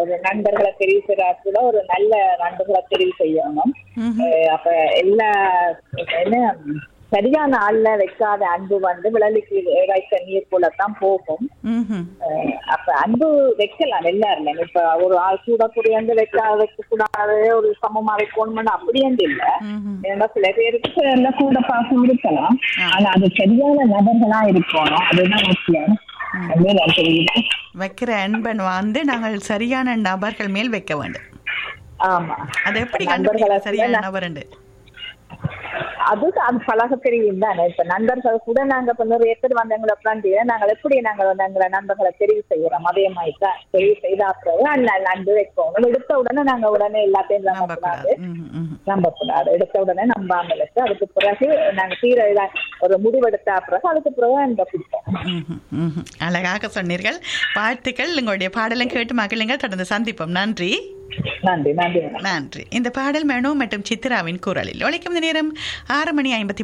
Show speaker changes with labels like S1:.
S1: ஒரு நண்பர்களை தெரிவு செய்யறா கூட ஒரு நல்ல நண்பர்களை தெரிவு செய்யணும் அஹ் அப்ப எல்லா என்ன சரியான ஆள்ல வைக்காத அன்பு வந்து விழலுக்கு வைத்த நீர் போலத்தான் போகும்
S2: ம்ஹும்.
S1: அஹ் அப்ப அன்பு வைக்கலாம் எல்லாருமே இப்ப ஒரு ஆள் கூட புரியாந்து வைக்க வைக்க கூடாது ஒரு சமமா வைக்கணும்னு அப்படியே இல்ல
S2: ம்ஹும்.
S1: ஏன்னா சில பேருக்கு சில கூட பாசம் இருக்கலாம் ஆனா அது சரியான நபர்களா இருக்கணும் அதுதான் முக்கியம் அதுவே நான் தெரியுது
S2: வைக்கிற அன்பன் வந்து நாங்கள் சரியான நபர்கள் மேல் வைக்க வேண்டும்
S1: ஆமா
S2: அது எப்படி
S1: நண்பர்களை
S2: கண்டுபிடிக்க சரியான
S1: கூட
S2: நபர்
S1: அது அது பழக தெரியும் தானே இப்ப நண்பர்கள் கூட நாங்க இப்ப நிறைய பேர் வந்தவங்களை உட்காந்து நாங்கள் எப்படி நாங்கள் வந்து எங்களை நண்பர்களை தெரிவு செய்யறோம் அதே மாதிரி தான் தெரிவு செய்த அப்புறம் நல்ல நண்பு வைக்கணும் எடுத்த உடனே நாங்க உடனே எல்லாத்தையும் நம்பக்கூடாது
S2: நம்பக்கூடாது ம்ஹும், ம்ஹும்.
S1: நம்பக்கூடாது எடுத்த உடனே நம்பாமல் இருக்கு அதுக்கு பிறகு நாங்க தீர இதா- ஒரு முடிவெடுத்த பிறகு அதுக்கு பிறகு அந்த பிடிப்போம்
S2: ம்ஹும், ம்ஹும். அழகாக சொன்னீர்கள் வாழ்த்துக்கள் உங்களுடைய பாடலும் கேட்டு மகிழுங்கள் தொடர்ந்து சந்திப்போம் நன்றி
S1: நன்றி நன்றி மேடம்
S2: நன்றி இந்த பாடல் மனோ மற்றும் சித்ராவின் குரலில் ஒழிக்கும் நேரம் ஆறு மணி ஐம்பத்தி